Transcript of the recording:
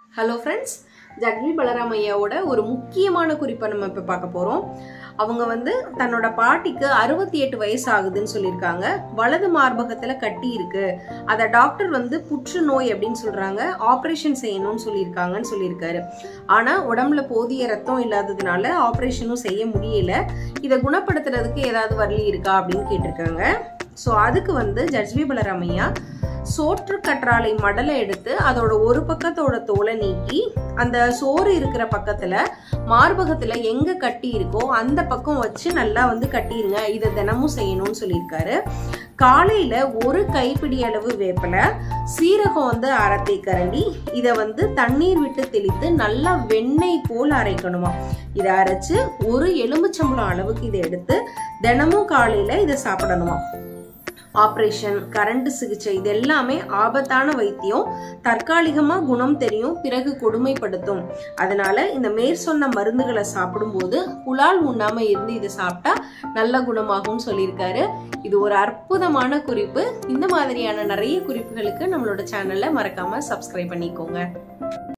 hello friends ஜட்வி பலராமையாவோட ஒரு முக்கியமான குறிப்பை நம்ம இப்போ பார்க்க போகிறோம் அவங்க வந்து தன்னோட பாட்டிக்கு அறுபத்தி எட்டு வயசு ஆகுதுன்னு சொல்லியிருக்காங்க வலது மார்பகத்தில் கட்டி இருக்கு அதை டாக்டர் வந்து புற்றுநோய் அப்படின்னு சொல்றாங்க ஆப்ரேஷன் செய்யணும்னு சொல்லியிருக்காங்கன்னு சொல்லியிருக்காரு ஆனால் உடம்புல போதிய ரத்தம் இல்லாததுனால ஆப்ரேஷனும் செய்ய முடியல இதை குணப்படுத்துறதுக்கு ஏதாவது வழி இருக்கா அப்படின்னு கேட்டிருக்காங்க ஸோ அதுக்கு வந்து ஜட்வி பலராமையா சோற்று கற்றாழை மடலை எடுத்து அதோட ஒரு பக்கத்தோட தோலை நீக்கி அந்த சோறு இருக்கிற பக்கத்துல மார்பகத்துல எங்க கட்டி இருக்கோ அந்த பக்கம் வச்சு நல்லா வந்து கட்டிருங்க இதை தினமும் செய்யணும்னு சொல்லியிருக்காரு காலையில ஒரு கைப்பிடி அளவு வேப்பிலை சீரகம் வந்து அரை கரண்டி இதை வந்து தண்ணீர் விட்டு தெளித்து நல்லா வெண்ணெய் போல் அரைக்கணுமா இதை அரைச்சு ஒரு எலும்புச்சம்பளம் அளவுக்கு இதை எடுத்து தினமும் காலையில இதை சாப்பிடணுமா ஆப்ரேஷன் கரண்ட் சிகிச்சை இது எல்லாமே ஆபத்தான வைத்தியம் தற்காலிகமா குணம் தெரியும் பிறகு கொடுமைப்படுத்தும் அதனால இந்த மேற் சொன்ன மருந்துகளை சாப்பிடும்போது புலால் உண்ணாம இருந்து இதை சாப்பிட்டா நல்ல குணமாகும்னு சொல்லியிருக்காரு இது ஒரு அற்புதமான குறிப்பு இந்த மாதிரியான நிறைய குறிப்புகளுக்கு நம்மளோட சேனல்ல மறக்காம சப்ஸ்கிரைப் பண்ணிக்கோங்க